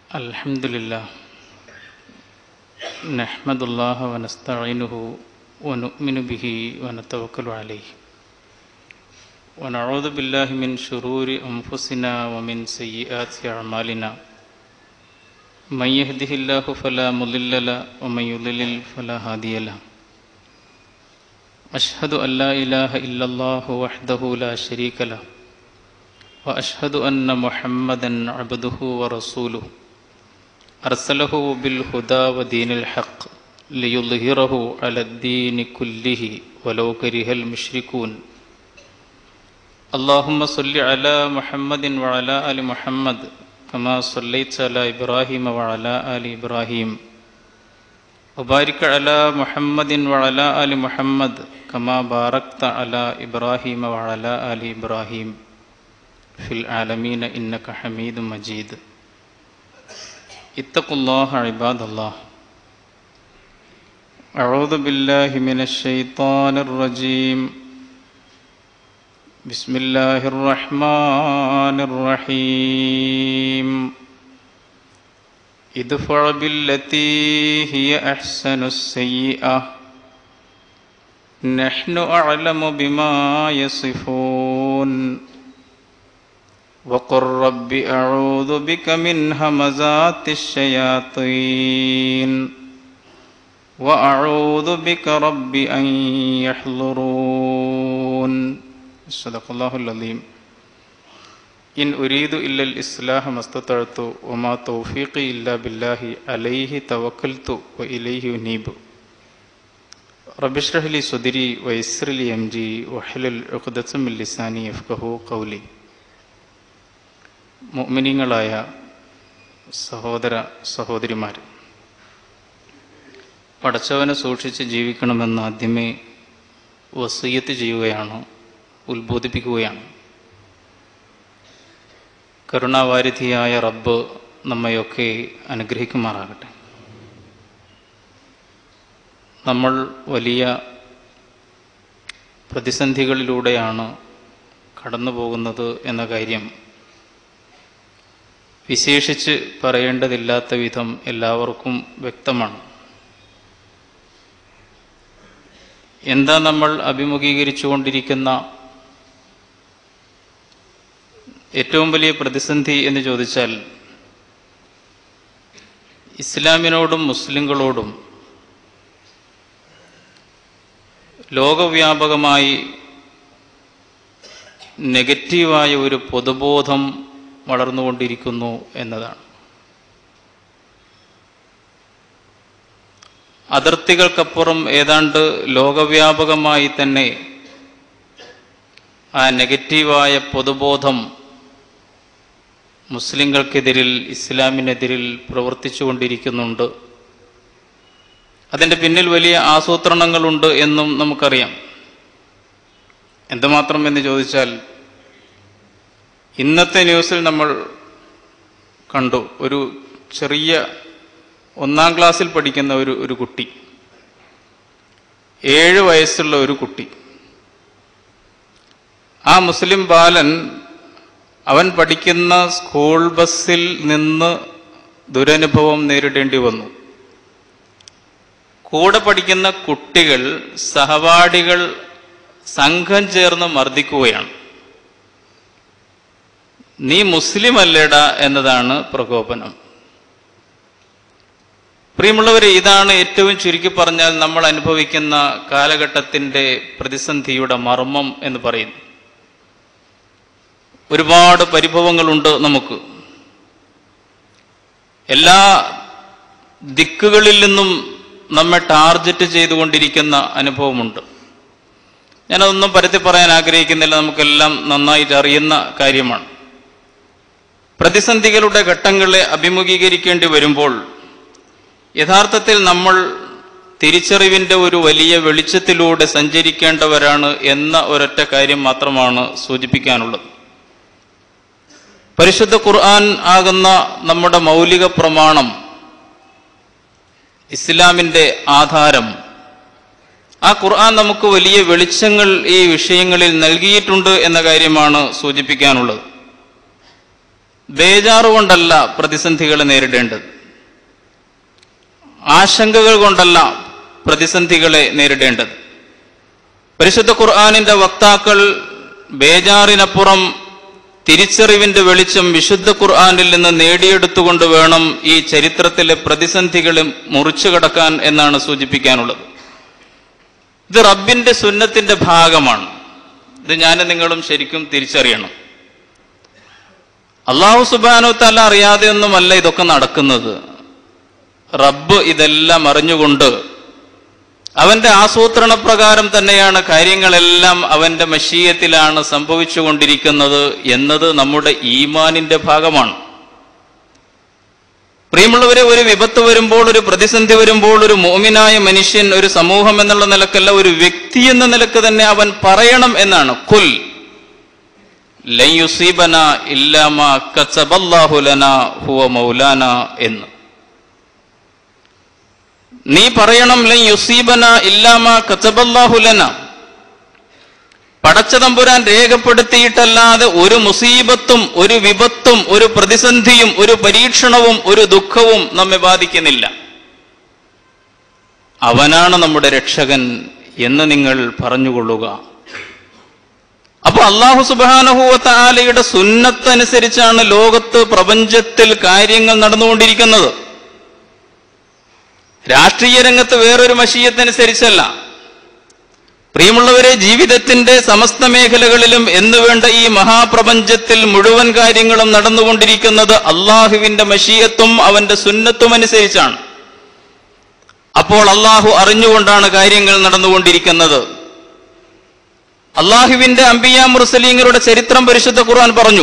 الحمد لله نحمد الله ونستعينه ونؤمن به ونتوكل عليه ونعوذ بالله من شرور أنفسنا ومن سيئات أعمالنا من يهده الله فلا مضل له ومن يضلل فلا هادي له أشهد أن لا إله إلا الله وحده لا شريك له وأشهد أن محمدا عبده ورسوله أرسله بالهدى ودين الحق ليظهره على الدين كله ولو كره المشركون اللهم صل على محمد وعلى آل محمد كما صليت على إبراهيم وعلى آل إبراهيم وبارك على محمد وعلى آل محمد كما باركت على إبراهيم وعلى آل إبراهيم في العالمين إنك حميد مجيد اتقوا الله عباد الله أعوذ بالله من الشيطان الرجيم بسم الله الرحمن الرحيم ادفع بالتي هي أحسن السيئة نحن أعلم بما يصفون وقل رب أعوذ بك من همزات الشياطين وأعوذ بك رب أن يحضرون صدق الله العظيم إن أريد إلا الإصلاح ما استطعت وما توفيقي إلا بالله عليه توكلت وإليه أنيب رب اشرح لي صدري ويسر لي أمري واحلل عقدة من لساني يفقهوا قولي മുഅ്മിനീങ്ങളായ സഹോദര സഹോദരിമാർ പടച്ചവനെ സൂക്ഷിച്ച് ജീവിക്കണമെന്ന് ആദ്യമേ വസീയത്ത് ചെയ്യുകയാണ് ഉത്ബോധിപ്പിക്കുകയാണ് കരുണാവാരിധിയായ റബ്ബ് നമ്മയൊക്കെ അനുഗ്രഹിക്കുമാറാകട്ടെ നമ്മൾ വലിയ പ്രതിസന്ധികളിലൂടെയാണ് കടന്നു പോകുന്നത് എന്ന കാര്യം വിശേഷിച്ച് പറയേണ്ടതില്ലാത്ത വിധം എല്ലാവർക്കും വ്യക്തമാണ് എന്താ നമ്മൾ അഭിമുഖീകരിച്ചുകൊണ്ടിരിക്കുന്ന ഏറ്റവും വലിയ പ്രതിസന്ധി എന്ന് ചോദിച്ചാൽ ഇസ്ലാമിനോടും മുസ്ലിങ്ങളോടും ലോകവ്യാപകമായി നെഗറ്റീവായ ഒരു പൊതുബോധം വളർന്നുകൊണ്ടിരിക്കുന്നു എന്നതാണ് അതിർത്തികൾക്കപ്പുറം ഏതാണ്ട് ലോകവ്യാപകമായി തന്നെ ആ നെഗറ്റീവായ പൊതുബോധം മുസ്ലിങ്ങൾക്കെതിരിൽ ഇസ്ലാമിനെതിരിൽ പ്രവർത്തിച്ചു കൊണ്ടിരിക്കുന്നുണ്ട് അതിൻ്റെ പിന്നിൽ വലിയ ആസൂത്രണങ്ങളുണ്ട് എന്നും നമുക്കറിയാം എന്തുമാത്രം എന്ന് ചോദിച്ചാൽ ഇന്നത്തെ ന്യൂസിൽ നമ്മൾ കണ്ടു ഒരു ചെറിയ ഒന്നാം ക്ലാസ്സിൽ പഠിക്കുന്ന ഒരു ഒരു കുട്ടി ഏഴ് വയസ്സുള്ള ഒരു കുട്ടി ആ മുസ്ലിം ബാലൻ അവൻ പഠിക്കുന്ന സ്കൂൾ ബസ്സിൽ നിന്ന് ദുരനുഭവം നേരിടേണ്ടി വന്നു കൂടെ പഠിക്കുന്ന കുട്ടികൾ സഹപാഠികൾ സംഘം ചേർന്ന് മർദ്ദിക്കുകയാണ് നീ മുസ്ലിം അല്ലേടാ എന്നതാണ് പ്രകോപനം പ്രിയമുള്ളവരെ ഇതാണ് ഏറ്റവും ചുരുക്കി പറഞ്ഞാൽ നമ്മൾ അനുഭവിക്കുന്ന കാലഘട്ടത്തിൻ്റെ പ്രതിസന്ധിയുടെ മർമ്മം എന്ന് പറയുന്നു ഒരുപാട് പരിഭവങ്ങളുണ്ട് നമുക്ക് എല്ലാ ദിക്കുകളിൽ നിന്നും നമ്മെ ടാർഗറ്റ് ചെയ്തുകൊണ്ടിരിക്കുന്ന അനുഭവമുണ്ട് ഞാനതൊന്നും പരത്തി പറയാൻ ആഗ്രഹിക്കുന്നില്ല നമുക്കെല്ലാം നന്നായിട്ട് അറിയുന്ന കാര്യമാണ് പ്രതിസന്ധികളുടെ ഘട്ടങ്ങളെ അഭിമുഖീകരിക്കേണ്ടി വരുമ്പോൾ യഥാർത്ഥത്തിൽ നമ്മൾ തിരിച്ചറിവിൻ്റെ ഒരു വലിയ വെളിച്ചത്തിലൂടെ സഞ്ചരിക്കേണ്ടവരാണ് എന്ന ഒരൊറ്റ കാര്യം മാത്രമാണ് സൂചിപ്പിക്കാനുള്ളത് പരിശുദ്ധ ഖുർആൻ ആകുന്ന നമ്മുടെ മൗലിക പ്രമാണം ഇസ്ലാമിൻ്റെ ആധാരം ആ ഖുർആൻ നമുക്ക് വലിയ വെളിച്ചങ്ങൾ ഈ വിഷയങ്ങളിൽ നൽകിയിട്ടുണ്ട് എന്ന കാര്യമാണ് സൂചിപ്പിക്കാനുള്ളത് ബേജാറ് കൊണ്ടല്ല പ്രതിസന്ധികളെ നേരിടേണ്ടത് ആശങ്കകൾ കൊണ്ടല്ല പ്രതിസന്ധികളെ നേരിടേണ്ടത് പരിശുദ്ധ ഖുർആാനിന്റെ വക്താക്കൾ ബേജാറിനപ്പുറം തിരിച്ചറിവിന്റെ വെളിച്ചം വിശുദ്ധ ഖുർആാനിൽ നിന്ന് നേടിയെടുത്തുകൊണ്ട് വേണം ഈ ചരിത്രത്തിലെ പ്രതിസന്ധികളെ മുറിച്ചു കടക്കാൻ എന്നാണ് സൂചിപ്പിക്കാനുള്ളത് ഇത് റബ്ബിന്റെ സുന്നത്തിന്റെ ഭാഗമാണ് ഇത് ഞാൻ നിങ്ങളും ശരിക്കും തിരിച്ചറിയണം അള്ളാഹു സുബാനോ തല അറിയാതെയൊന്നുമല്ല ഇതൊക്കെ നടക്കുന്നത് റബ്ബ് ഇതെല്ലാം അറിഞ്ഞുകൊണ്ട് അവന്റെ ആസൂത്രണ പ്രകാരം തന്നെയാണ് കാര്യങ്ങളെല്ലാം അവന്റെ മഷീയത്തിലാണ് സംഭവിച്ചുകൊണ്ടിരിക്കുന്നത് എന്നത് നമ്മുടെ ഈമാനിന്റെ ഭാഗമാണ് പ്രിയമുള്ളവരെ ഒരു വിപത്ത് വരുമ്പോൾ ഒരു പ്രതിസന്ധി വരുമ്പോൾ ഒരു മോമിനായ മനുഷ്യൻ ഒരു സമൂഹം എന്നുള്ള നിലക്കല്ല ഒരു വ്യക്തി എന്ന നിലക്ക് തന്നെ അവൻ പറയണം എന്നാണ് കുൽ ലൻ യുസീബന ഇല്ലാമ കച്ചബല്ലാഹു ലനാ ഹുവ മൗലാന എന്ന് നീ പറയണം ലൻ യുസീബന ഇല്ലാമ കച്ചബല്ലാഹു ലന പടച്ചതമ്പുരാൻ രേഖപ്പെടുത്തിയിട്ടല്ലാതെ ഒരു മുസീബത്തും ഒരു വിപത്തും ഒരു പ്രതിസന്ധിയും ഒരു പരീക്ഷണവും ഒരു ദുഃഖവും നമ്മെ ബാധിക്കുന്നില്ല അവനാണ് നമ്മുടെ രക്ഷകൻ എന്ന് നിങ്ങൾ പറഞ്ഞുകൊള്ളുക അപ്പൊ അള്ളാഹു സുബാനഹുവത്ത ആലയുടെ സുന്നത്തനുസരിച്ചാണ് ലോകത്ത് പ്രപഞ്ചത്തിൽ കാര്യങ്ങൾ നടന്നുകൊണ്ടിരിക്കുന്നത് രാഷ്ട്രീയ രംഗത്ത് വേറൊരു മഷീയത്തനുസരിച്ചല്ല പ്രിയമുള്ളവരെ ജീവിതത്തിന്റെ സമസ്ത മേഖലകളിലും എന്നുവേണ്ട ഈ മഹാപ്രപഞ്ചത്തിൽ മുഴുവൻ കാര്യങ്ങളും നടന്നുകൊണ്ടിരിക്കുന്നത് അള്ളാഹുവിന്റെ മഷീയത്തും അവന്റെ സുന്നത്തും അനുസരിച്ചാണ് അപ്പോൾ അള്ളാഹു അറിഞ്ഞുകൊണ്ടാണ് കാര്യങ്ങൾ നടന്നുകൊണ്ടിരിക്കുന്നത് അള്ളാഹുവിന്റെ അംബിയ മുർസലീങ്ങളുടെ ചരിത്രം പരിശുദ്ധ ഖുർആൻ പറഞ്ഞു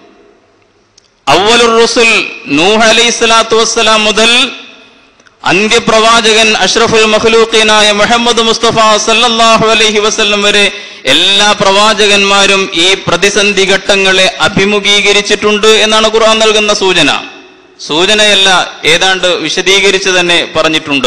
അവലുർ റുസുൽ നൂഹ് അലൈഹി സ്വലാത്തു വസ്സലാം മുതൽ അന്ത്യപ്രവാചകൻ അഷ്റഫുൽ മഖ്ലൂഖീനായ മുഹമ്മദ് മുസ്തഫ സല്ലല്ലാഹു അലൈഹി വസല്ലം വരെ എല്ലാ പ്രവാചകന്മാരും ഈ പ്രതിസന്ധി ഘട്ടങ്ങളെ അഭിമുഖീകരിച്ചിട്ടുണ്ട് എന്നാണ് ഖുർആൻ നൽകുന്ന സൂചന സൂചനയല്ല ഏതാണ്ട് വിശദീകരിച്ച് തന്നെ പറഞ്ഞിട്ടുണ്ട്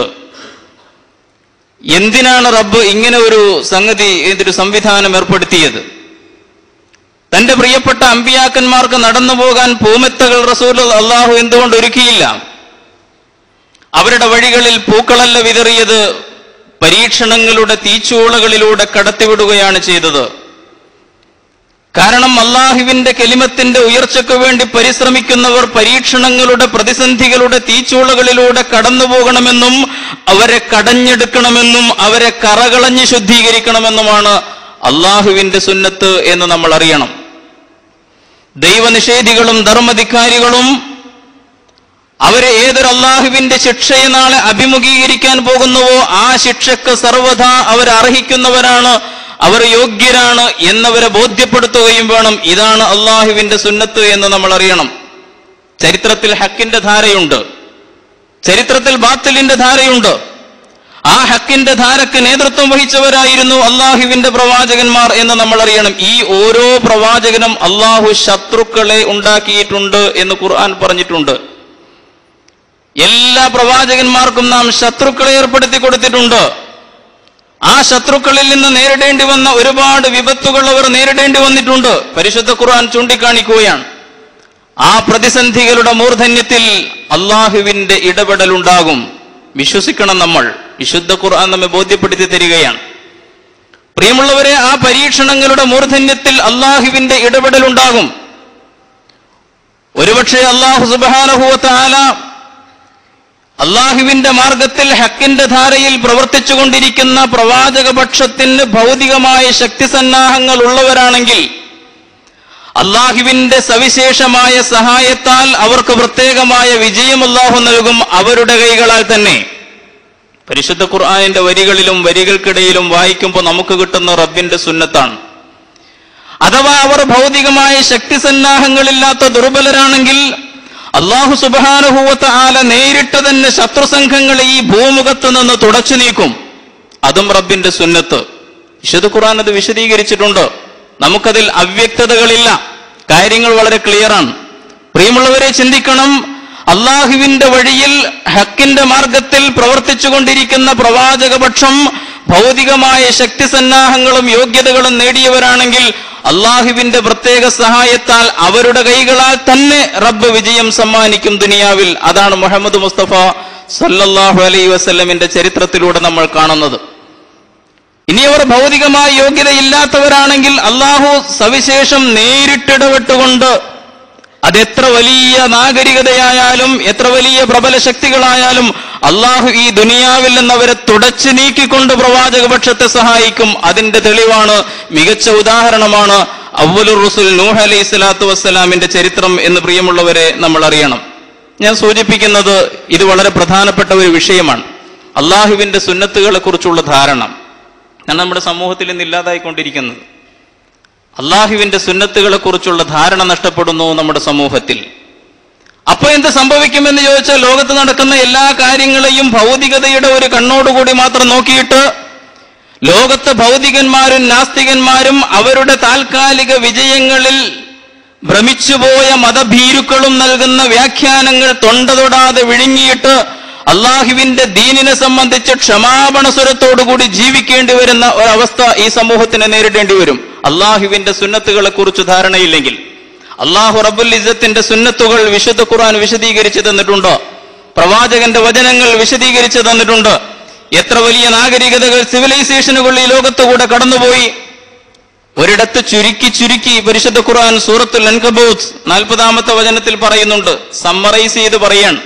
എന്തിനാണ് റബ്ബ് ഇങ്ങനെ ഒരു സംഗതി ഇതൊരു സംവിധാനം ഏർപ്പെടുത്തിയത് തന്റെ പ്രിയപ്പെട്ട അമ്പിയാക്കന്മാർക്ക് നടന്നു പോകാൻ പൂമെത്തകൾ റസൂൽ അള്ളാഹു എന്തുകൊണ്ട് ഒരുക്കിയില്ല അവരുടെ വഴികളിൽ പൂക്കളല്ല വിതറിയത് പരീക്ഷണങ്ങളുടെ തീച്ചൂളകളിലൂടെ കടത്തിവിടുകയാണ് ചെയ്തത് കാരണം അള്ളാഹുവിന്റെ കെലിമത്തിന്റെ ഉയർച്ചയ്ക്ക് വേണ്ടി പരിശ്രമിക്കുന്നവർ പരീക്ഷണങ്ങളുടെ പ്രതിസന്ധികളുടെ തീച്ചൂളകളിലൂടെ കടന്നു പോകണമെന്നും അവരെ കടഞ്ഞെടുക്കണമെന്നും അവരെ കറകളഞ്ഞ് ശുദ്ധീകരിക്കണമെന്നുമാണ് അള്ളാഹുവിന്റെ സുന്നത്ത് എന്ന് നമ്മൾ അറിയണം ദൈവനിഷേധികളും ധർമ്മധിക്കാരികളും അവരെ ഏതൊരു അള്ളാഹുവിന്റെ ശിക്ഷയെ നാളെ അഭിമുഖീകരിക്കാൻ പോകുന്നുവോ ആ ശിക്ഷക്ക് സർവഥാ അവർ അർഹിക്കുന്നവരാണ് അവർ യോഗ്യരാണ് എന്നവരെ ബോധ്യപ്പെടുത്തുകയും വേണം ഇതാണ് അള്ളാഹുവിന്റെ സുന്നത്ത് എന്ന് നമ്മൾ അറിയണം ചരിത്രത്തിൽ ഹക്കിന്റെ ധാരയുണ്ട് ചരിത്രത്തിൽ ബാത്തിലിന്റെ ധാരയുണ്ട് ആ ഹക്കിന്റെ ധാരക്ക് നേതൃത്വം വഹിച്ചവരായിരുന്നു അള്ളാഹുവിന്റെ പ്രവാചകന്മാർ എന്ന് നമ്മൾ അറിയണം ഈ ഓരോ പ്രവാചകനും അള്ളാഹു ശത്രുക്കളെ ഉണ്ടാക്കിയിട്ടുണ്ട് എന്ന് ഖുർആൻ പറഞ്ഞിട്ടുണ്ട് എല്ലാ പ്രവാചകന്മാർക്കും നാം ശത്രുക്കളെ ഏർപ്പെടുത്തി കൊടുത്തിട്ടുണ്ട് ആ ശത്രുക്കളിൽ നിന്ന് നേരിടേണ്ടി വന്ന ഒരുപാട് വിപത്തുകൾ അവർ നേരിടേണ്ടി വന്നിട്ടുണ്ട് പരിശുദ്ധ ഖുർആൻ ചൂണ്ടിക്കാണിക്കുകയാണ് ആ പ്രതിസന്ധികളുടെ മൂർധന്യത്തിൽ അള്ളാഹുവിന്റെ ഇടപെടൽ ഉണ്ടാകും വിശ്വസിക്കണം നമ്മൾ വിശുദ്ധ ഖുർആൻ നമ്മെ ബോധ്യപ്പെടുത്തി തരികയാണ് പ്രിയമുള്ളവരെ ആ പരീക്ഷണങ്ങളുടെ മൂർധന്യത്തിൽ അള്ളാഹുവിന്റെ ഇടപെടൽ ഉണ്ടാകും ഒരുപക്ഷെ അള്ളാഹു സുബാനഹുവത്ത ആല അള്ളാഹുവിന്റെ മാർഗത്തിൽ ഹക്കിന്റെ ധാരയിൽ പ്രവർത്തിച്ചുകൊണ്ടിരിക്കുന്ന പ്രവാചകപക്ഷത്തിന് ഭൗതികമായ ശക്തിസന്നാഹങ്ങൾ ഉള്ളവരാണെങ്കിൽ അള്ളാഹുവിന്റെ സവിശേഷമായ സഹായത്താൽ അവർക്ക് പ്രത്യേകമായ വിജയം അള്ളാഹു നൽകും അവരുടെ കൈകളാൽ തന്നെ പരിശുദ്ധ ഖുർആാനിന്റെ വരികളിലും വരികൾക്കിടയിലും വായിക്കുമ്പോൾ നമുക്ക് കിട്ടുന്ന റബ്ബിന്റെ സുന്നത്താണ് അഥവാ അവർ ഭൗതികമായ ശക്തിസന്നാഹങ്ങളില്ലാത്ത ദുർബലരാണെങ്കിൽ അള്ളാഹു സുബാനുഭൂവത്ത ആല നേരിട്ട് തന്നെ ശത്രുസംഘങ്ങളെ ഈ ഭൂമുഖത്ത് നിന്ന് തുടച്ചു നീക്കും അതും റബ്ബിന്റെ സുന്നത്ത് വിശുദ്ധ ഖുർആൻ അത് വിശദീകരിച്ചിട്ടുണ്ട് നമുക്കതിൽ അവ്യക്തതകളില്ല കാര്യങ്ങൾ വളരെ ക്ലിയറാണ് പ്രിയമുള്ളവരെ ചിന്തിക്കണം അള്ളാഹുവിന്റെ വഴിയിൽ ഹക്കിന്റെ മാർഗത്തിൽ പ്രവർത്തിച്ചുകൊണ്ടിരിക്കുന്ന പ്രവാചകപക്ഷം ഭൗതികമായ ശക്തിസന്നാഹങ്ങളും യോഗ്യതകളും നേടിയവരാണെങ്കിൽ അള്ളാഹുവിന്റെ പ്രത്യേക സഹായത്താൽ അവരുടെ കൈകളാൽ തന്നെ റബ്ബ് വിജയം സമ്മാനിക്കും ദുനിയാവിൽ അതാണ് മുഹമ്മദ് മുസ്തഫ സല്ലല്ലാഹു അലൈ വസല്ലമിന്റെ ചരിത്രത്തിലൂടെ നമ്മൾ കാണുന്നത് ഇനി അവർ ഭൗതികമായ യോഗ്യതയില്ലാത്തവരാണെങ്കിൽ അള്ളാഹു സവിശേഷം നേരിട്ടിടപെട്ടുകൊണ്ട് അതെത്ര വലിയ നാഗരികതയായാലും എത്ര വലിയ പ്രബല ശക്തികളായാലും അള്ളാഹു ഈ ദുനിയാവിൽ നിന്ന് അവരെ തുടച്ചു നീക്കിക്കൊണ്ട് പ്രവാചക പക്ഷത്തെ സഹായിക്കും അതിന്റെ തെളിവാണ് മികച്ച ഉദാഹരണമാണ് അവലുർ റുസുൽ നൂഹ് അലൈഹി സ്വലാത്തു വസ്സലാമിന്റെ ചരിത്രം എന്ന് പ്രിയമുള്ളവരെ നമ്മൾ അറിയണം ഞാൻ സൂചിപ്പിക്കുന്നത് ഇത് വളരെ പ്രധാനപ്പെട്ട ഒരു വിഷയമാണ് അള്ളാഹുവിന്റെ സുന്നത്തുകളെ കുറിച്ചുള്ള ധാരണ ഞാൻ നമ്മുടെ സമൂഹത്തിൽ ഇന്ന് ഇല്ലാതായിക്കൊണ്ടിരിക്കുന്നത് അള്ളാഹുവിന്റെ സുന്നത്തുകളെ കുറിച്ചുള്ള ധാരണ നഷ്ടപ്പെടുന്നു നമ്മുടെ സമൂഹത്തിൽ അപ്പൊ എന്ത് സംഭവിക്കുമെന്ന് ചോദിച്ചാൽ ലോകത്ത് നടക്കുന്ന എല്ലാ കാര്യങ്ങളെയും ഭൗതികതയുടെ ഒരു കണ്ണോടുകൂടി മാത്രം നോക്കിയിട്ട് ലോകത്തെ ഭൗതികന്മാരും നാസ്തികന്മാരും അവരുടെ താൽക്കാലിക വിജയങ്ങളിൽ ഭ്രമിച്ചുപോയ മതഭീരുക്കളും നൽകുന്ന വ്യാഖ്യാനങ്ങൾ തൊണ്ട തൊടാതെ വിഴുങ്ങിയിട്ട് അള്ളാഹുവിന്റെ ദീനിനെ സംബന്ധിച്ച് ക്ഷമാപണ സ്വരത്തോടുകൂടി ജീവിക്കേണ്ടി വരുന്ന ഒരവസ്ഥ ഈ സമൂഹത്തിന് നേരിടേണ്ടി വരും അള്ളാഹുവിന്റെ സുന്നത്തുകളെ കുറിച്ച് ധാരണയില്ലെങ്കിൽ അള്ളാഹു റബുൽ ഇസത്തിന്റെ സുന്നത്തുകൾ വിശുദ്ധ ഖുർആൻ വിശദീകരിച്ചു തന്നിട്ടുണ്ടോ പ്രവാചകന്റെ വചനങ്ങൾ വിശദീകരിച്ചു തന്നിട്ടുണ്ട് എത്ര വലിയ നാഗരികതകൾ സിവിലൈസേഷനുകൾ ഈ ലോകത്തുകൂടെ കടന്നുപോയി ഒരിടത്ത് ചുരുക്കി ചുരുക്കി പരിശുദ്ധ ഖുർആൻ സൂറത്തുൽ അൻകബൂത്ത് നാൽപ്പതാമത്തെ വചനത്തിൽ പറയുന്നുണ്ട് സമ്മറൈസ് ചെയ്ത് പറയാണ്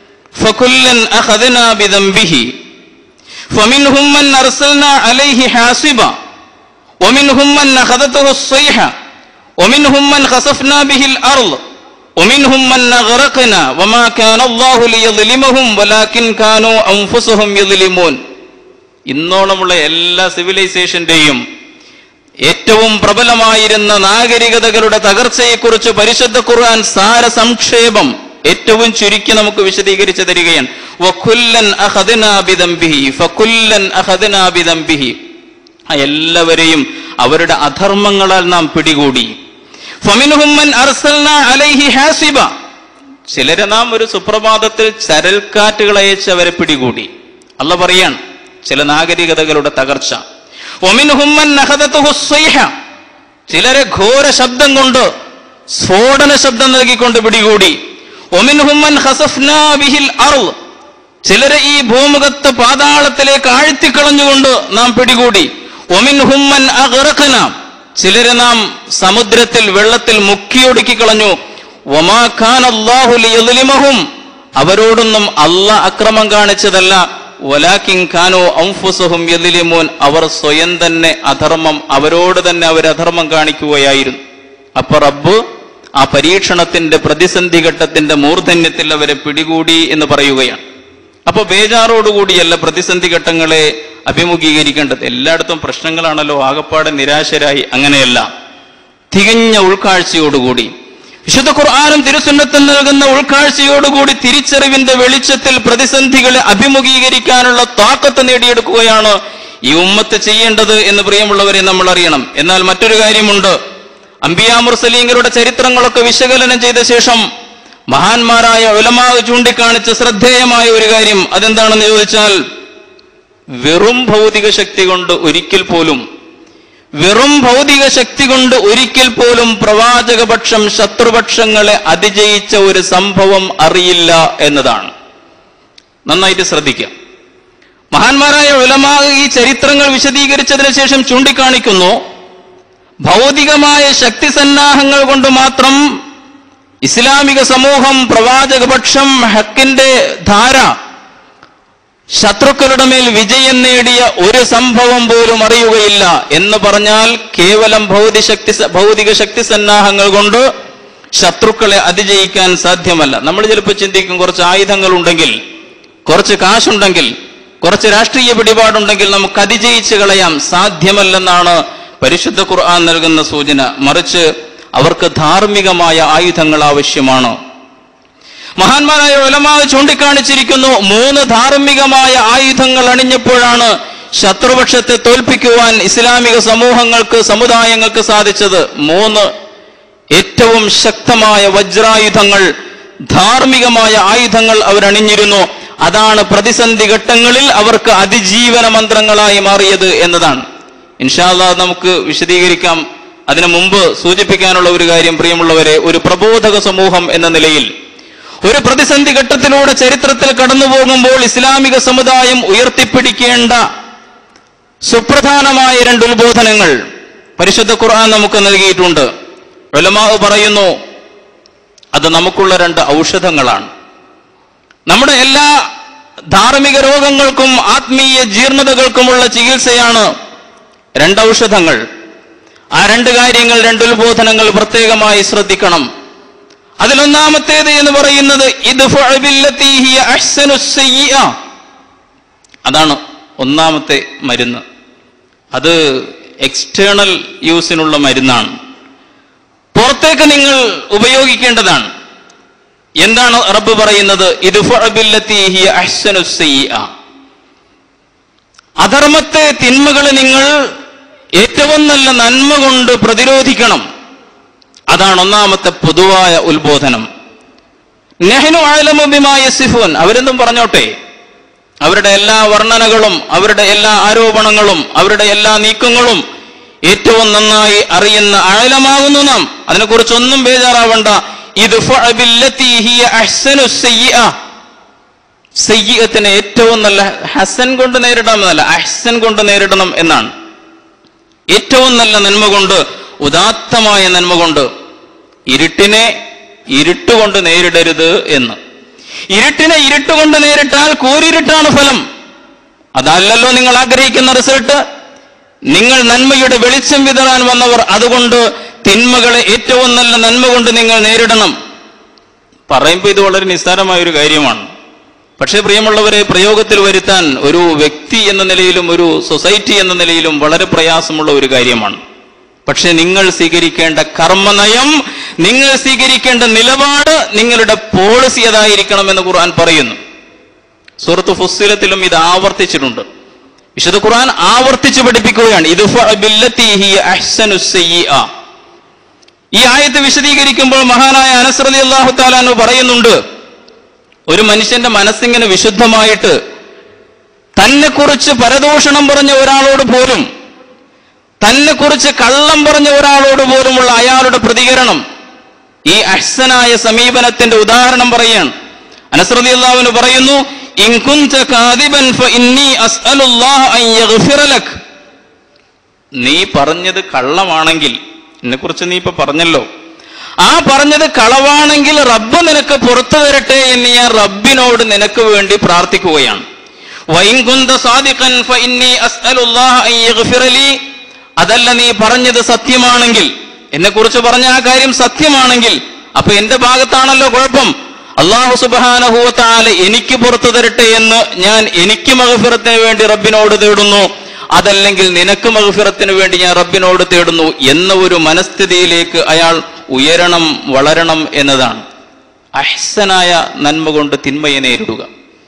فكلا أخذنا بذنبه فمنهم من أرسلنا عليه حاصبا ومنهم من أخذته الصيحة ومنهم من خسفنا به الأرض ومنهم من أغرقنا وما كان الله ليظلمهم ولكن كانوا أنفسهم يظلمون ഇന്നോളമുള്ള എല്ലാ സിവിലൈസേഷന്റെയും ഏറ്റവും പ്രബലമായിരുന്ന നാഗരികതകളുടെ തകർച്ചയെക്കുറിച്ച് പരിശുദ്ധ ഖുർആൻ സാര സംക്ഷേപം ഏറ്റവും ചുരുക്കി നമുക്ക് വിശദീകരിച്ചു തരികയാണ് വഖുല്ലൻ അഖദ്നാ ബിദംബിഹി ഫകുല്ലൻ അഖദ്നാ ബിദംബിഹി ആ എല്ലാവരെയും അവരുടെ അധർമ്മങ്ങളാൽ നാം പിടികൂടി ഫമിൻഹും മൻ അർസൽനാ അലൈഹി ഹാസിബ ചിലരെ നാം ഒരു സുപ്രഭാതത്തിൽ ചരൽക്കാറ്റുകൾ അയച്ച് അവരെ പിടികൂടി അല്ല പറയാണ് ചില നാഗരികതകളുടെ തകർച്ച ഒമിൻഹും മൻ അഖദതുഹു സ്വൈഹ ചിലരെ ഘോര ശബ്ദം കൊണ്ട് സ്ഫോടന ശബ്ദം നൽകിക്കൊണ്ട് പിടികൂടി ഒമിൻഹുമ്മൻ ഖസഫ്നാ ബിഹിൽ അർള് ചിലരെ ഈ ഭൂമുഖത്ത് പാതാളത്തിലേക്ക് ആഴ്ത്തിക്കളഞ്ഞുകൊണ്ട് നാം പിടികൂടി ഒമിൻഹുമ്മൻ അഗ്റഖന ചിലരെ നാം സമുദ്രത്തിൽ വെള്ളത്തിൽ മുക്കിയൊടുക്കി കളഞ്ഞു വമാ ഖാൻ അല്ലാഹു ലിയദ്ലിമഹും അവരോടൊന്നും അല്ല അക്രമം കാണിച്ചതല്ല വലാക്കിൻ ഖാനോ ഔഫുസഹും യദ്ലിമൂൻ അവർ സ്വയം തന്നെ അധർമ്മം അവരോട് തന്നെ അവർ അധർമ്മം കാണിക്കുകയായിരുന്നു അപ്പൊ റബ്ബ് ആ പരീക്ഷണത്തിന്റെ പ്രതിസന്ധി ഘട്ടത്തിന്റെ മൂർധന്യത്തിൽ അവരെ പിടികൂടി എന്ന് പറയുകയാണ് അപ്പൊ ബേജാറോടുകൂടിയല്ല പ്രതിസന്ധി ഘട്ടങ്ങളെ അഭിമുഖീകരിക്കേണ്ടത് എല്ലായിടത്തും പ്രശ്നങ്ങളാണല്ലോ ആകപ്പാടെ നിരാശരായി അങ്ങനെയല്ല തികഞ്ഞ ഉൾക്കാഴ്ചയോടുകൂടി വിശുദ്ധ ഖുർആാനും തിരുസുന്നത്തും നൽകുന്ന ഉൾക്കാഴ്ചയോടുകൂടി തിരിച്ചറിവിന്റെ വെളിച്ചത്തിൽ പ്രതിസന്ധികളെ അഭിമുഖീകരിക്കാനുള്ള താക്കത്ത് നേടിയെടുക്കുകയാണ് ഈ ഉമ്മത്ത് ചെയ്യേണ്ടത് എന്ന് പ്രിയമുള്ളവരെ നമ്മൾ അറിയണം എന്നാൽ മറ്റൊരു കാര്യമുണ്ട് അംബിയാ മുർസലീങ്ങളുടെ ചരിത്രങ്ങളൊക്കെ വിശകലനം ചെയ്ത ശേഷം മഹാന്മാരായ ഉലമാ ചൂണ്ടിക്കാണിച്ച ശ്രദ്ധേയമായ ഒരു കാര്യം അതെന്താണെന്ന് ചോദിച്ചാൽ വെറും ഭൗതിക ശക്തി കൊണ്ട് ഒരിക്കൽ പോലും വെറും ഭൗതിക ശക്തി കൊണ്ട് ഒരിക്കൽ പോലും പ്രവാചകപക്ഷം ശത്രുപക്ഷങ്ങളെ അതിജയിച്ച ഒരു സംഭവം അറിയില്ല എന്നതാണ് നന്നായിട്ട് ശ്രദ്ധിക്കാം മഹാന്മാരായ ഉലമാ ഈ ചരിത്രങ്ങൾ വിശദീകരിച്ചതിന് ശേഷം ചൂണ്ടിക്കാണിക്കുന്നു ഭൗതികമായ ശക്തി സന്നാഹങ്ങൾ കൊണ്ട് മാത്രം ഇസ്ലാമിക സമൂഹം പ്രവാചകപക്ഷം ഹക്കിന്റെ ധാര ശത്രുക്കളുടെ മേൽ വിജയം നേടിയ ഒരു സംഭവം പോലും അറിയുകയില്ല എന്ന് പറഞ്ഞാൽ കേവലം ഭൗതിക ശക്തി ഭൗതിക ശക്തി സന്നാഹങ്ങൾ കൊണ്ട് ശത്രുക്കളെ അതിജയിക്കാൻ സാധ്യമല്ല നമ്മൾ ചിലപ്പോൾ ചിന്തിക്കും കുറച്ച് ആയുധങ്ങൾ ഉണ്ടെങ്കിൽ കുറച്ച് കാശുണ്ടെങ്കിൽ കുറച്ച് രാഷ്ട്രീയ പിടിപാടുണ്ടെങ്കിൽ നമുക്ക് അതിജയിച്ച് കളയാം സാധ്യമല്ലെന്നാണ് പരിശുദ്ധ ഖുർആൻ നൽകുന്ന സൂചന മറിച്ച് അവർക്ക് ധാർമ്മികമായ ആയുധങ്ങൾ ആവശ്യമാണ് മഹാന്മാരായ ഉലമാവ് ചൂണ്ടിക്കാണിച്ചിരിക്കുന്നു മൂന്ന് ധാർമ്മികമായ ആയുധങ്ങൾ അണിഞ്ഞപ്പോഴാണ് ശത്രുപക്ഷത്തെ തോൽപ്പിക്കുവാൻ ഇസ്ലാമിക സമൂഹങ്ങൾക്ക് സമുദായങ്ങൾക്ക് സാധിച്ചത് മൂന്ന് ഏറ്റവും ശക്തമായ വജ്രായുധങ്ങൾ ധാർമ്മികമായ ആയുധങ്ങൾ അവരണിഞ്ഞിരുന്നു അതാണ് പ്രതിസന്ധി ഘട്ടങ്ങളിൽ അവർക്ക് അതിജീവന മന്ത്രങ്ങളായി മാറിയത് എന്നതാണ് ഇൻഷാല്ല നമുക്ക് വിശദീകരിക്കാം അതിനു മുമ്പ് സൂചിപ്പിക്കാനുള്ള ഒരു കാര്യം പ്രിയമുള്ളവരെ ഒരു പ്രബോധക സമൂഹം എന്ന നിലയിൽ ഒരു പ്രതിസന്ധി ഘട്ടത്തിലൂടെ ചരിത്രത്തിൽ കടന്നു പോകുമ്പോൾ ഇസ്ലാമിക സമുദായം ഉയർത്തിപ്പിടിക്കേണ്ട സുപ്രധാനമായ രണ്ട് ഉത്ബോധനങ്ങൾ പരിശുദ്ധ ഖുർആൻ നമുക്ക് നൽകിയിട്ടുണ്ട് ഉലമാവ് പറയുന്നു അത് നമുക്കുള്ള രണ്ട് ഔഷധങ്ങളാണ് നമ്മുടെ എല്ലാ ധാർമ്മിക രോഗങ്ങൾക്കും ആത്മീയ ജീർണതകൾക്കുമുള്ള ചികിത്സയാണ് രണ്ട് ഔഷധങ്ങൾ ആ രണ്ട് കാര്യങ്ങൾ രണ്ട് ഉത്ബോധനങ്ങൾ പ്രത്യേകമായി ശ്രദ്ധിക്കണം അതിലൊന്നാമത്തേത് എന്ന് പറയുന്നത് ഇദ്ഫഅ ബില്ലത്തി ഹിയ അഹ്സനു സയ്യിഅ. അതാണ് ഒന്നാമത്തെ മരുന്ന് അത് എക്സ്റ്റേണൽ യൂസിനുള്ള മരുന്നാണ് പുറത്തേക്ക് നിങ്ങൾ ഉപയോഗിക്കേണ്ടതാണ് എന്താണ് റബ്ബ് പറയുന്നത് ഇദ്ഫഅ ബില്ലത്തി ഹിയ അഹ്സനു സയ്യിഅ. അധർമ്മത്തെ തിന്മകളെ നിങ്ങൾ ഏറ്റവും നല്ല നന്മ കൊണ്ട് പ്രതിരോധിക്കണം അതാണ് ഒന്നാമത്തെ പൊതുവായ ഉത്ബോധനം നെഹ്നു ആലമുബിമായ സിഫുൻ അവരെന്തും പറഞ്ഞോട്ടെ അവരുടെ എല്ലാ വർണ്ണനകളും അവരുടെ എല്ലാ ആരോപണങ്ങളും അവരുടെ എല്ലാ നീക്കങ്ങളും ഏറ്റവും നന്നായി അറിയുന്ന ആഴലമാകുന്നു നാം അതിനെക്കുറിച്ചൊന്നും ബേജാറാവണ്ട ഇത് സയ്യത്തിനെ ഏറ്റവും നല്ല ഹസൻ കൊണ്ട് നേരിടണം എന്നല്ല അഹ്സൻ കൊണ്ട് നേരിടണം എന്നാണ് ഏറ്റവും നല്ല നന്മ കൊണ്ട് ഉദാത്തമായ നന്മ കൊണ്ട് ഇരുട്ടിനെ ഇരുട്ടുകൊണ്ട് നേരിടരുത് എന്ന് ഇരുട്ടിനെ ഇരുട്ടുകൊണ്ട് നേരിട്ടാൽ കൂരിരുട്ടാണ് ഫലം അതല്ലല്ലോ നിങ്ങൾ ആഗ്രഹിക്കുന്ന റിസൾട്ട് നിങ്ങൾ നന്മയുടെ വെളിച്ചം വിതറാൻ വന്നവർ അതുകൊണ്ട് തിന്മകളെ ഏറ്റവും നല്ല നന്മ കൊണ്ട് നിങ്ങൾ നേരിടണം പറയുമ്പോൾ ഇത് വളരെ നിസ്സാരമായ ഒരു കാര്യമാണ് പക്ഷേ പ്രിയമുള്ളവരെ പ്രയോഗത്തിൽ വരുത്താൻ ഒരു വ്യക്തി എന്ന നിലയിലും ഒരു സൊസൈറ്റി എന്ന നിലയിലും വളരെ പ്രയാസമുള്ള ഒരു കാര്യമാണ് പക്ഷെ നിങ്ങൾ സ്വീകരിക്കേണ്ട കർമ്മനയം നിങ്ങൾ സ്വീകരിക്കേണ്ട നിലപാട് നിങ്ങളുടെ പോളിസി അതായിരിക്കണമെന്ന് ഖുർആൻ പറയുന്നു സൂറത്ത് ഫുസ്സിലത്തിലും ഇത് ആവർത്തിച്ചിട്ടുണ്ട് വിശുദ്ധ ഖുർആൻ ആവർത്തിച്ച് പഠിപ്പിക്കുകയാണ് ഇത് ഈ ആയത്ത് വിശദീകരിക്കുമ്പോൾ മഹാനായ അനസ്രതി അള്ളാഹു താലാനു പറയുന്നുണ്ട് ഒരു മനുഷ്യന്റെ മനസ്സിങ്ങനെ വിശുദ്ധമായിട്ട് തന്നെക്കുറിച്ച് പരദൂഷണം പറഞ്ഞ ഒരാളോട് പോലും തന്നെക്കുറിച്ച് കള്ളം പറഞ്ഞ ഒരാളോട് പോലുമുള്ള അയാളുടെ പ്രതികരണം ഈ അഹ്സനായ സമീപനത്തിന്റെ ഉദാഹരണം പറയാണ് അനസ്രതി അള്ളാഹുവിന് പറയുന്നു "ഇൻ കുൻത കാദിബൻ ഫഇന്നി അസ്അലുല്ലാഹ അൻ യഗ്ഫിറ ലക്." നീ പറഞ്ഞത് കള്ളമാണെങ്കിൽ എന്നെക്കുറിച്ച് നീ ഇപ്പൊ പറഞ്ഞല്ലോ ആ പറഞ്ഞത് കളവാണെങ്കിൽ റബ്ബ് നിനക്ക് പുറത്തു തരട്ടെ എന്ന് ഞാൻ റബ്ബിനോട് നിനക്ക് വേണ്ടി പ്രാർത്ഥിക്കുകയാണ് "വഇൻ കുന്ത സാദിഖൻ ഫഇന്നി അസ്അലുല്ലാഹ അൻ യഗ്ഫിറ ലി." അതല്ല നീ പറഞ്ഞത് സത്യമാണെങ്കിൽ എന്നെ കുറിച്ച് പറഞ്ഞ ആ കാര്യം സത്യമാണെങ്കിൽ അപ്പൊ എന്റെ ഭാഗത്താണല്ലോ കുഴപ്പം അള്ളാഹു സുബാനഹുവത്താല എനിക്ക് പുറത്തു തരട്ടെ എന്ന് ഞാൻ എനിക്ക് മഹഫിറത്തിന് വേണ്ടി റബ്ബിനോട് തേടുന്നു അതല്ലെങ്കിൽ നിനക്ക് മഹഫിറത്തിന് വേണ്ടി ഞാൻ റബ്ബിനോട് തേടുന്നു എന്ന ഒരു മനസ്ഥിതിയിലേക്ക് അയാൾ ഉയരണം വളരണം എന്നതാണ് അഹ്സനായ നന്മ കൊണ്ട് തിന്മയെ നേരിടുക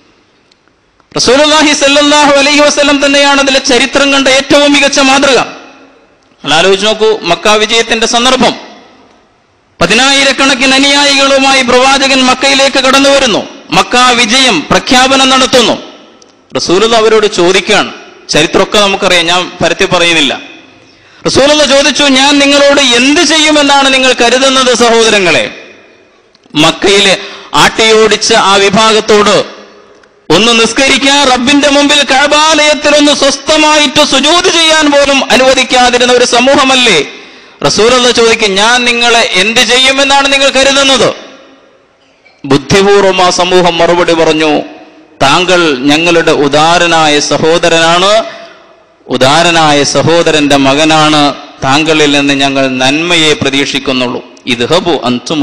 റസൂലുള്ളാഹി സല്ലല്ലാഹു അലൈഹി വസല്ലം തന്നെയാണ് അതിലെ ചരിത്രം കണ്ട ഏറ്റവും മികച്ച മാതൃക നിങ്ങൾ ആലോചിച്ച് നോക്കൂ മക്ക വിജയത്തിന്റെ സന്ദർഭം പതിനായിരക്കണക്കിന് അനുയായികളുമായി പ്രവാചകൻ മക്കയിലേക്ക് കടന്നു വരുന്നു മക്ക വിജയം പ്രഖ്യാപനം നടത്തുന്നു റസൂലുള്ള അവരോട് ചോദിക്കുകയാണ് ചരിത്രമൊക്കെ നമുക്കറിയാം ഞാൻ പരത്തി പറയുന്നില്ല റസൂലുള്ള ചോദിച്ചു ഞാൻ നിങ്ങളോട് എന്ത് ചെയ്യുമെന്നാണ് നിങ്ങൾ കരുതുന്നത് സഹോദരങ്ങളെ മക്കയിലെ ആട്ടിയോടിച്ച ആ വിഭാഗത്തോട് ഒന്ന് നിസ്കരിക്കാൻ റബ്ബിന്റെ മുമ്പിൽ കഴബാലയത്തിൽ ഒന്ന് സ്വസ്ഥമായിട്ട് സുജൂത് ചെയ്യാൻ പോലും അനുവദിക്കാതിരുന്ന ഒരു സമൂഹമല്ലേ റസൂലുള്ള ചോദിക്കും ഞാൻ നിങ്ങളെ എന്ത് ചെയ്യുമെന്നാണ് നിങ്ങൾ കരുതുന്നത് ബുദ്ധിപൂർവം ആ സമൂഹം മറുപടി പറഞ്ഞു താങ്കൾ ഞങ്ങളുടെ ഉദാരനായ സഹോദരനാണ് ഉദാരനായ സഹോദരന്റെ മകനാണ് താങ്കളിൽ നിന്ന് ഞങ്ങൾ നന്മയെ പ്രതീക്ഷിക്കുന്നുള്ളൂ ഇത് ഹബു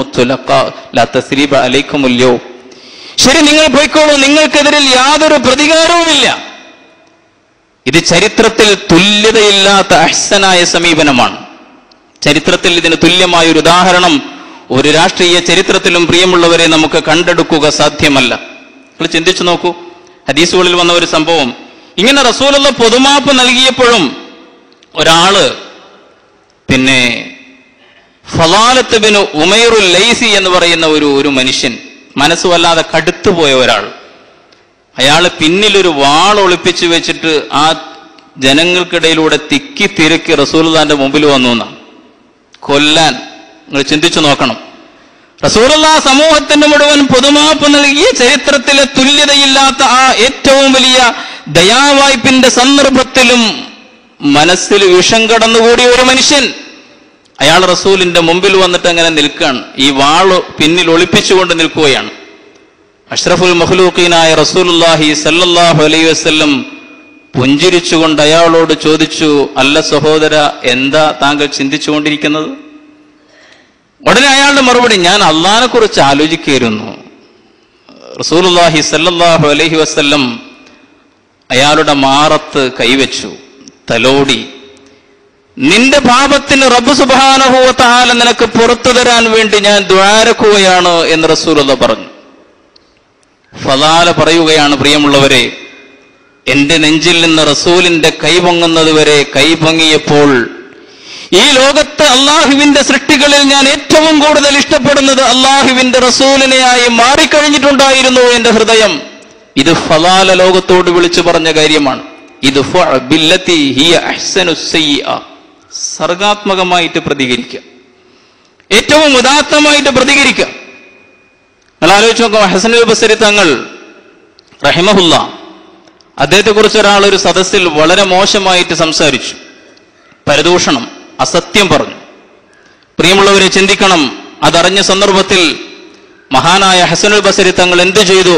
അലൈക്കുമല്ലോ ശരി നിങ്ങൾ പോയിക്കോളൂ നിങ്ങൾക്കെതിരിൽ യാതൊരു പ്രതികാരവുമില്ല ഇത് ചരിത്രത്തിൽ തുല്യതയില്ലാത്ത അഹ്സനായ സമീപനമാണ് ചരിത്രത്തിൽ ഇതിന് തുല്യമായ ഒരു ഉദാഹരണം ഒരു രാഷ്ട്രീയ ചരിത്രത്തിലും പ്രിയമുള്ളവരെ നമുക്ക് കണ്ടെടുക്കുക സാധ്യമല്ല നിങ്ങൾ ചിന്തിച്ചു നോക്കൂ ഹദീസുകളിൽ വന്ന ഒരു സംഭവം ഇങ്ങനെ റസൂലുള്ള പൊതുമാപ്പ് നൽകിയപ്പോഴും ഒരാള് പിന്നെ ഫലാലത്ത് ബിന് ഉമൈറുൽ ലൈസി എന്ന് പറയുന്ന ഒരു ഒരു മനുഷ്യൻ മനസ്സ് വല്ലാതെ കടുത്തുപോയ ഒരാൾ അയാൾ പിന്നിലൊരു വാൾ ഒളിപ്പിച്ചു വെച്ചിട്ട് ആ ജനങ്ങൾക്കിടയിലൂടെ തിക്കി തിരക്കി റസൂൽദാന്റെ മുമ്പിൽ വന്നു എന്നാണ് കൊല്ലാൻ നിങ്ങൾ ചിന്തിച്ചു നോക്കണം റസൂലുള്ള സമൂഹത്തിന് മുഴുവൻ പൊതുമാപ്പ് നൽകിയ ചരിത്രത്തിലെ തുല്യതയില്ലാത്ത ആ ഏറ്റവും വലിയ ദയാവായ്പിന്റെ സന്ദർഭത്തിലും മനസ്സിൽ വിഷം കടന്നുകൂടിയ ഒരു മനുഷ്യൻ അയാൾ റസൂലിന്റെ മുമ്പിൽ വന്നിട്ട് അങ്ങനെ നിൽക്കുകയാണ് ഈ വാള് പിന്നിൽ ഒളിപ്പിച്ചുകൊണ്ട് നിൽക്കുകയാണ് അഷ്റഫുൽ മഹ്ലൂഖീനായ റസൂലുല്ലാഹി സല്ലല്ലാഹു അലൈഹി വസല്ലം പുഞ്ചിരിച്ചുകൊണ്ട് അയാളോട് ചോദിച്ചു അല്ല സഹോദര എന്താ താങ്കൾ ചിന്തിച്ചുകൊണ്ടിരിക്കുന്നത് ഉടനെ അയാളുടെ മറുപടി ഞാൻ അള്ളഹാനെ കുറിച്ച് ആലോചിക്കുകയായിരുന്നു റസൂലുല്ലാഹി സല്ലല്ലാഹു അലൈഹി വസല്ലം അയാളുടെ മാറത്ത് കൈവച്ചു തലോടി നിന്റെ പാപത്തിന് റബ്ബ് സുബാനഹുവത്താല നിനക്ക് പുറത്തു തരാൻ വേണ്ടി ഞാൻ ദ്വാരക്കുകയാണ് എന്ന് റസൂലുള്ള പറഞ്ഞു ഫലാല പറയുകയാണ് പ്രിയമുള്ളവരെ എന്റെ നെഞ്ചിൽ നിന്ന് റസൂലിന്റെ കൈ പൊങ്ങുന്നത് വരെ കൈ പൊങ്ങിയപ്പോൾ ഈ ലോകത്ത് അള്ളാഹുവിന്റെ സൃഷ്ടികളിൽ ഞാൻ ഏറ്റവും കൂടുതൽ ഇഷ്ടപ്പെടുന്നത് അള്ളാഹുവിന്റെ റസൂലിനെയായി മാറിക്കഴിഞ്ഞിട്ടുണ്ടായിരുന്നു എന്റെ ഹൃദയം ഇത് ഫലാല ലോകത്തോട് വിളിച്ചു പറഞ്ഞ കാര്യമാണ് ഇത് ഫഅ ബില്ലത്തി ഹിയ അഹ്സനു സയ്യിഅ. സർഗാത്മകമായിട്ട് പ്രതികരിക്കുക ഏറ്റവും ഉദാത്തമായിട്ട് പ്രതികരിക്കുക നിങ്ങൾ ആലോചിച്ച് നോക്കാം ഹസനുൽ ബസരി തങ്ങൾ റഹിമഹുല്ല അദ്ദേഹത്തെ കുറിച്ച് ഒരാൾ ഒരു സദസ്സിൽ വളരെ മോശമായിട്ട് സംസാരിച്ചു പരദൂഷണം അസത്യം പറഞ്ഞു പ്രിയമുള്ളവരെ ചിന്തിക്കണം അതറിഞ്ഞ സന്ദർഭത്തിൽ മഹാനായ ഹസനുൽ ബസരി തങ്ങൾ എന്തു ചെയ്തു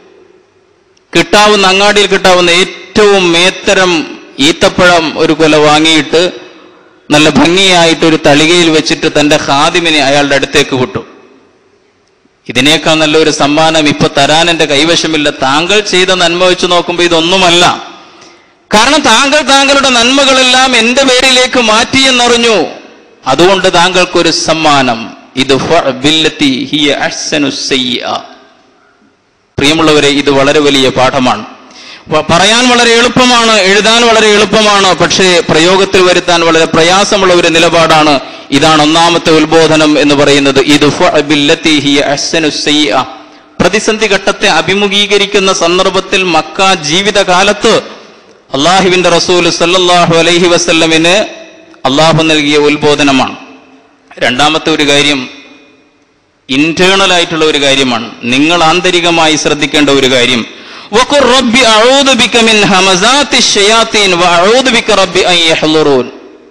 കിട്ടാവുന്ന അങ്ങാടിയിൽ കിട്ടാവുന്ന ഏറ്റവും മേത്തരം ഈത്തപ്പഴം ഒരു കൊല വാങ്ങിയിട്ട് നല്ല ഭംഗിയായിട്ട് ഒരു തളികയിൽ വെച്ചിട്ട് തന്റെ ഖാദിമിനെ അയാളുടെ അടുത്തേക്ക് വിട്ടു ഇതിനേക്കാൾ നല്ലൊരു സമ്മാനം ഇപ്പൊ തരാൻ എന്റെ കൈവശമില്ല താങ്കൾ ചെയ്ത നന്മ വെച്ച് നോക്കുമ്പോൾ ഇതൊന്നുമല്ല കാരണം താങ്കൾ താങ്കളുടെ നന്മകളെല്ലാം എന്റെ പേരിലേക്ക് മാറ്റിയെന്നറിഞ്ഞു അതുകൊണ്ട് താങ്കൾക്കൊരു സമ്മാനം ഇത് ഫഅ ബില്ലത്തി ഹിയ അഹ്സനു സയ്യിഅ. പ്രിയമുള്ളവരെ ഇത് വളരെ വലിയ പാഠമാണ് വ- പറയാൻ വളരെ എളുപ്പമാണ് എഴുതാൻ വളരെ എളുപ്പമാണ് പക്ഷേ പ്രയോഗത്തിൽ വരുത്താൻ വളരെ പ്രയാസമുള്ള ഒരു നിലപാടാണ് ഇതാണ് ഒന്നാമത്തെ ഉത്ബോധനം എന്ന് പറയുന്നത് ഇത് ഫഅ ബില്ലത്തി ഹിയ അഹ്സനു സയ്യിഅ. പ്രതിസന്ധി ഘട്ടത്തെ അഭിമുഖീകരിക്കുന്ന സന്ദർഭത്തിൽ മക്ക ജീവിതകാലത്ത് അള്ളാഹുവിന്റെ റസൂൽ സല്ലല്ലാഹു അലൈഹി വസല്ലമിന് അള്ളാഹു നൽകിയ ഉത്ബോധനമാണ് രണ്ടാമത്തെ ഒരു കാര്യം ഇന്റേണൽ ആയിട്ടുള്ള ഒരു കാര്യമാണ് നിങ്ങൾ ആന്തരികമായി ശ്രദ്ധിക്കേണ്ട ഒരു കാര്യം വഖുർ റബ്ബി അഊദു ബിക മിൻ ഹമസാത്തി ശയാത്തീൻ വഅഊദു ബിക റബ്ബി അൻ യഹ്ളുറൂൻ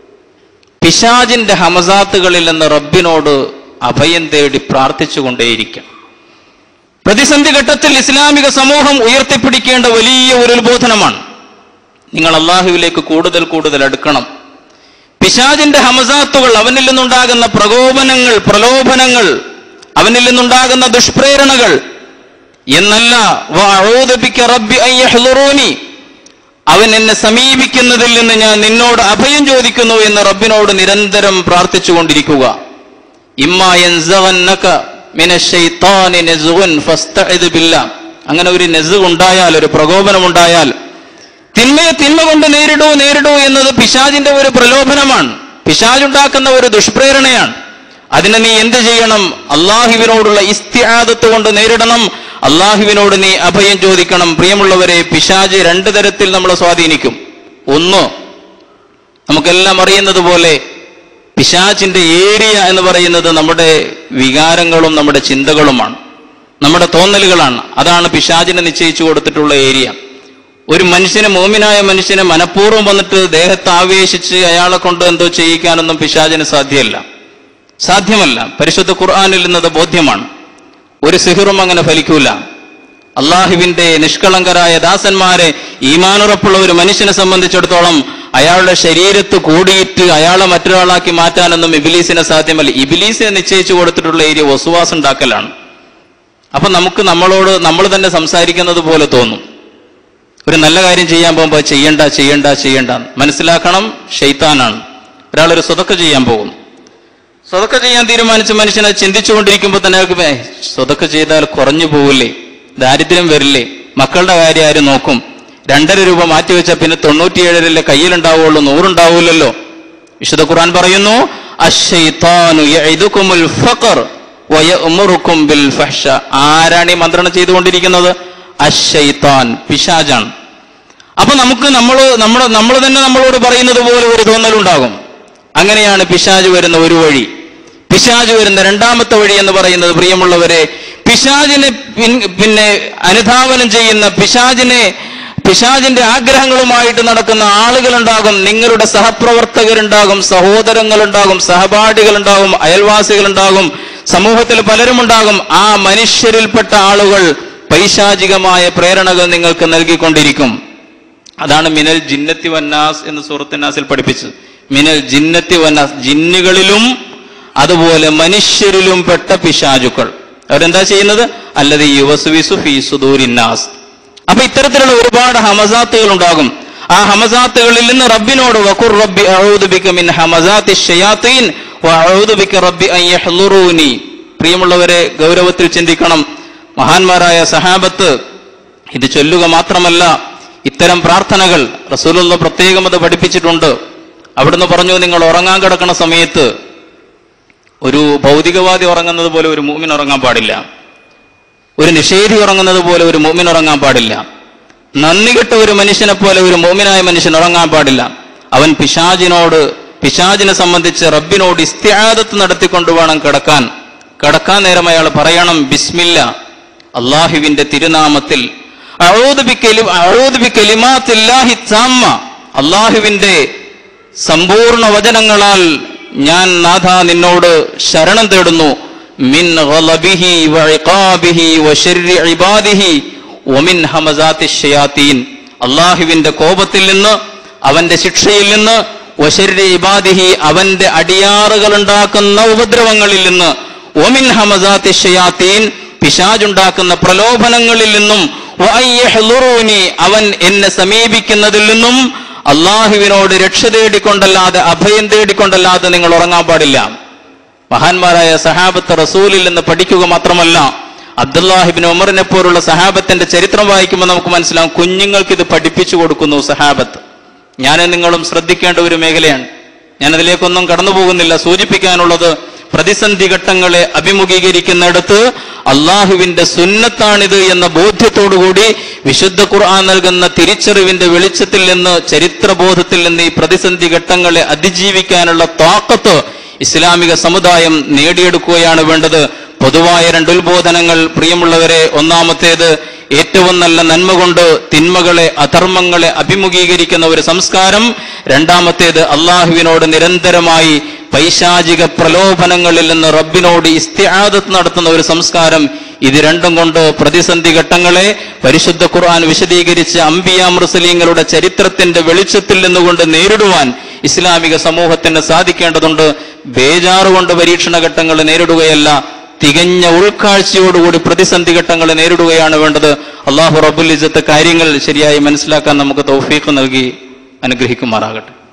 പിശാജിന്റെ ഹമസാത്തുകളിൽ നിന്ന് റബ്ബിനോട് അഭയം തേടി പ്രാർത്ഥിച്ചുകൊണ്ടേയിരിക്കണം പ്രതിസന്ധി ഘട്ടത്തിൽ ഇസ്ലാമിക സമൂഹം ഉയർത്തിപ്പിടിക്കേണ്ട വലിയ ഒരു ഉത്ബോധനമാണ് നിങ്ങൾ അള്ളാഹുവിലേക്ക് കൂടുതൽ കൂടുതൽ അടുക്കണം പിശാജിന്റെ ഹമസാത്തുകൾ അവനിൽ നിന്നുണ്ടാകുന്ന പ്രകോപനങ്ങൾ പ്രലോഭനങ്ങൾ അവനിൽ നിന്നുണ്ടാകുന്ന ദുഷ്പ്രേരണകൾ എന്നല്ല വഅഊദു ബിക റബ്ബി അൻ യഹ്ളുറൂനി അവൻ എന്നെ സമീപിക്കുന്നതിൽ നിന്ന് ഞാൻ നിന്നോട് അഭയം ചോദിക്കുന്നു എന്ന് റബ്ബിനോട് നിരന്തരം പ്രാർത്ഥിച്ചുകൊണ്ടിരിക്കുക ഇമ്മാ യൻസഗന്നക മിനശ്ശൈത്താനി നസ്ഗുൻ ഫസ്തഇദ് ബില്ലാ അങ്ങനെ ഒരു നെസ് ഉണ്ടായാൽ ഒരു പ്രകോപനം ഉണ്ടായാൽ തിന്മയെ തിന്മ കൊണ്ട് നേരിടൂ നേരിടൂ എന്നത് പിശാജിന്റെ ഒരു പ്രലോഭനമാണ് പിശാജുണ്ടാക്കുന്ന ഒരു ദുഷ്പ്രേരണയാണ് അതിനെ നീ എന്ത് ചെയ്യണം അള്ളാഹുവിനോടുള്ള ഇസ്തിയാദത്ത് കൊണ്ട് നേരിടണം അള്ളാഹുവിനോട് നീ അഭയം ചോദിക്കണം പ്രിയമുള്ളവരെ പിശാജ് രണ്ട് തരത്തിൽ നമ്മളെ സ്വാധീനിക്കും ഒന്ന് നമുക്കെല്ലാം അറിയുന്നത് പോലെ പിശാചിന്റെ ഏരിയ എന്ന് പറയുന്നത് നമ്മുടെ വികാരങ്ങളും നമ്മുടെ ചിന്തകളുമാണ് നമ്മുടെ തോന്നലുകളാണ് അതാണ് പിശാചിനെ നിശ്ചയിച്ചു കൊടുത്തിട്ടുള്ള ഏരിയ ഒരു മനുഷ്യന് മോമിനായ മനുഷ്യനെ മനഃപൂർവ്വം വന്നിട്ട് ദേഹത്ത് ആവേശിച്ച് അയാളെ കൊണ്ട് എന്തോ ചെയ്യിക്കാനൊന്നും പിശാചിന് സാധ്യമല്ല സാധ്യമല്ല പരിശുദ്ധ ഖുർആാനിൽ നിന്നത് ബോധ്യമാണ് ഒരു സിഹിറും അങ്ങനെ ഫലിക്കൂല അള്ളാഹുവിന്റെ നിഷ്കളങ്കരായ ദാസന്മാരെ ഈമാനുറപ്പുള്ള ഒരു മനുഷ്യനെ സംബന്ധിച്ചിടത്തോളം അയാളുടെ ശരീരത്ത് കൂടിയിട്ട് അയാളെ മറ്റൊരാളാക്കി മാറ്റാനൊന്നും ഇബിലീസിനെ സാധ്യമല്ല ഇബിലീസിനെ നിശ്ചയിച്ചു കൊടുത്തിട്ടുള്ള ഏരിയ വസുവാസം ഉണ്ടാക്കലാണ് അപ്പൊ നമുക്ക് നമ്മളോട് നമ്മൾ തന്നെ സംസാരിക്കുന്നത് പോലെ തോന്നും ഒരു നല്ല കാര്യം ചെയ്യാൻ പോകുമ്പോൾ ചെയ്യണ്ട ചെയ്യണ്ട ചെയ്യണ്ട മനസ്സിലാക്കണം ഷെയ്ത്താനാണ് ഒരാളൊരു സ്വതക്ക ചെയ്യാൻ പോകുന്നു സ്വതക്ക ചെയ്യാൻ തീരുമാനിച്ച മനുഷ്യനെ ചിന്തിച്ചുകൊണ്ടിരിക്കുമ്പോൾ തന്നെ അയാൾക്ക് "ഏ, സ്വതക്ക ചെയ്താൽ കുറഞ്ഞു പോവില്ലേ ദാരിദ്ര്യം വരില്ലേ മക്കളുടെ കാര്യം ആര് നോക്കും രണ്ടര രൂപ മാറ്റിവെച്ചാൽ പിന്നെ തൊണ്ണൂറ്റിയേഴരല്ലേ കയ്യിലുണ്ടാവുള്ളൂ നൂറുണ്ടാവൂലല്ലോ വിശുദ്ധ ഖുർആൻ പറയുന്നു അശ്ശൈത്താനു യഇദുകുമുൽ ഫഖർ വയഅ്മുറുക്കും ബിൽ ഫഹ്ഷ ആരാണ് ഈ മന്ത്രണം ചെയ്തുകൊണ്ടിരിക്കുന്നത് അശ്ശൈത്താൻ പിശാജാണ് അപ്പൊ നമുക്ക് നമ്മൾ നമ്മൾ നമ്മൾ തന്നെ നമ്മളോട് പറയുന്നത് പോലെ ഒരു തോന്നലുണ്ടാകും അങ്ങനെയാണ് പിശാജ് വരുന്ന ഒരു വഴി പിശാജ് വരുന്ന രണ്ടാമത്തെ വഴി എന്ന് പറയുന്നത് പ്രിയമുള്ളവരെ പിശാജിനെ പിൻ- പിന്നെ അനുധാവനം ചെയ്യുന്ന പിശാജിനെ പിശാജിന്റെ ആഗ്രഹങ്ങളുമായിട്ട് നടക്കുന്ന ആളുകളുണ്ടാകും നിങ്ങളുടെ സഹപ്രവർത്തകരുണ്ടാകും സഹോദരങ്ങളുണ്ടാകും സഹപാഠികളുണ്ടാകും അയൽവാസികളുണ്ടാകും സമൂഹത്തിൽ പലരുമുണ്ടാകും ആ മനുഷ്യരിൽപ്പെട്ട ആളുകൾ പൈശാചികമായ പ്രേരണകൾ നിങ്ങൾക്ക് നൽകിക്കൊണ്ടിരിക്കും അതാണ് മിനൽ ജിന്നത്തി വന്നാസ് എന്ന് സൂറത്തിനാസിൽ പഠിപ്പിച്ചത് മിനൽ ജിന്നത്തി വന്നാസ് ജിന്നുകളിലും അതുപോലെ മനുഷ്യരിലും പെട്ട പിശാചുക്കൾ അവരെന്താ ചെയ്യുന്നത് അല്ലത് യുവസുവിസു ഫീസുദൂരിന്നാസ് അപ്പൊ ഇത്തരത്തിലുള്ള ഒരുപാട് ഹമസാത്തുകൾ ഉണ്ടാകും ആ ഹമസാത്തുകളിൽ നിന്ന് റബ്ബിനോട് വഖുർ റബ്ബി അഊദു ബിക മിൻ ഹമസാത്തി ഷയാത്തീൻ വഅഊദു ബിക റബ്ബി അൻ യഹ്ളുറൂനി പ്രിയമുള്ളവരെ ഗൗരവത്തിൽ ചിന്തിക്കണം മഹാന്മാരായ സഹാബത്ത് ഇത് ചൊല്ലുക മാത്രമല്ല ഇത്തരം പ്രാർത്ഥനകൾ റസൂലുള്ള പ്രത്യേകം അത് പഠിപ്പിച്ചിട്ടുണ്ട് അവിടുന്ന് പറഞ്ഞു നിങ്ങൾ ഉറങ്ങാൻ കിടക്കുന്ന സമയത്ത് ഒരു ഭൗതികവാദി ഉറങ്ങുന്നത് പോലെ ഒരു മൂമിൻ ഉറങ്ങാൻ പാടില്ല ഒരു നിഷേധി ഉറങ്ങുന്നത് പോലെ ഒരു മോമിൻ ഉറങ്ങാൻ പാടില്ല നന്ദി കെട്ട ഒരു മനുഷ്യനെ പോലെ ഒരു മോമിനായ മനുഷ്യൻ ഉറങ്ങാൻ പാടില്ല അവൻ പിശാജിനോട് പിശാജിനെ സംബന്ധിച്ച് റബ്ബിനോട് ഇസ്ത്യാദത്ത് നടത്തിക്കൊണ്ട് വേണം കിടക്കാൻ കിടക്കാൻ നേരം അയാൾ പറയണം ബിസ്മില്ല അള്ളാഹുവിന്റെ തിരുനാമത്തിൽ അഊദു ബിക്കലി- അഊദു ബിക്കലിമാത്തില്ലാഹി താമ്മ. അള്ളാഹുവിന്റെ സമ്പൂർണ്ണ വചനങ്ങളാൽ ഞാൻ നാഥ നിന്നോട് ശരണം തേടുന്നു മിൻ ഗളബിഹി വഇഖാബിഹി വശർരി ഇബാദിഹി വമിൻ ഹമസാത്തി ഷയാത്തീൻ അള്ളാഹുവിന്റെ കോപത്തിൽ നിന്ന് അവന്റെ ശിക്ഷയിൽ നിന്ന് വശർരി ഇബാദിഹി അവന്റെ അടിയാറുകൾ ഉണ്ടാക്കുന്ന ഉപദ്രവങ്ങളിൽ നിന്ന് ഒമിൻ ഹമസാത്തി ഷയാത്തീൻ പിശാജുണ്ടാക്കുന്ന പ്രലോഭനങ്ങളിൽ നിന്നും വഅയ്യഹ്ളുറൂനി അവൻ എന്നെ സമീപിക്കുന്നതിൽ നിന്നും അള്ളാഹുവിനോട് രക്ഷ തേടിക്കൊണ്ടല്ലാതെ അഭയം തേടിക്കൊണ്ടല്ലാതെ നിങ്ങൾ ഉറങ്ങാൻ പാടില്ല മഹാന്മാരായ സഹാബത്ത് റസൂലിൽ നിന്ന് പഠിക്കുക മാത്രമല്ല അബ്ദുല്ലാഹിബിൻ ഉമറിനെ പോലുള്ള സഹാബത്തിന്റെ ചരിത്രം വായിക്കുമ്പോൾ നമുക്ക് മനസ്സിലാവും കുഞ്ഞുങ്ങൾക്ക് ഇത് പഠിപ്പിച്ചു കൊടുക്കുന്നു സഹാബത്ത് ഞാൻ നിങ്ങളും ശ്രദ്ധിക്കേണ്ട ഒരു മേഖലയാണ് ഞാൻ അതിലേക്കൊന്നും കടന്നു പോകുന്നില്ല സൂചിപ്പിക്കാനുള്ളത് പ്രതിസന്ധി ഘട്ടങ്ങളെ അഭിമുഖീകരിക്കുന്നിടത്ത് അള്ളാഹുവിന്റെ സുന്നത്താണിത് എന്ന ബോധ്യത്തോടുകൂടി വിശുദ്ധ ഖുർആൻ നൽകുന്ന തിരിച്ചറിവിന്റെ വെളിച്ചത്തിൽ നിന്ന് ചരിത്രബോധത്തിൽ നിന്ന് ഈ പ്രതിസന്ധി ഘട്ടങ്ങളെ അതിജീവിക്കാനുള്ള താക്കത്ത് ഇസ്ലാമിക സമുദായം നേടിയെടുക്കുകയാണ് വേണ്ടത് പൊതുവായ രണ്ട് ഉത്ബോധനങ്ങൾ പ്രിയമുള്ളവരെ ഒന്നാമത്തേത് ഏറ്റവും നല്ല നന്മ കൊണ്ട് തിന്മകളെ അധർമ്മങ്ങളെ അഭിമുഖീകരിക്കുന്ന ഒരു സംസ്കാരം രണ്ടാമത്തേത് അള്ളാഹുവിനോട് നിരന്തരമായി പൈശാചിക പ്രലോഭനങ്ങളിൽ നിന്ന് റബ്ബിനോട് ഇസ്തിആദത്ത് നടത്തുന്ന ഒരു സംസ്കാരം ഇത് രണ്ടും കൊണ്ട് പ്രതിസന്ധി ഘട്ടങ്ങളെ പരിശുദ്ധ ഖുർആൻ വിശദീകരിച്ച അംബിയ മുസ്ലിങ്ങളുടെ ചരിത്രത്തിന്റെ വെളിച്ചത്തിൽ നിന്നുകൊണ്ട് നേരിടുവാൻ ഇസ്ലാമിക സമൂഹത്തിന് സാധിക്കേണ്ടതുണ്ട് ബേജാറുകൊണ്ട് പരീക്ഷണ ഘട്ടങ്ങൾ നേരിടുകയല്ല തികഞ്ഞ ഉൾക്കാഴ്ചയോടുകൂടി പ്രതിസന്ധി ഘട്ടങ്ങൾ നേരിടുകയാണ് വേണ്ടത് അള്ളാഹു റബുൽ ഇസത്തെ കാര്യങ്ങൾ ശരിയായി മനസ്സിലാക്കാൻ നമുക്ക് തൗഫീഖ് നൽകി അനുഗ്രഹിക്കുമാറാകട്ടെ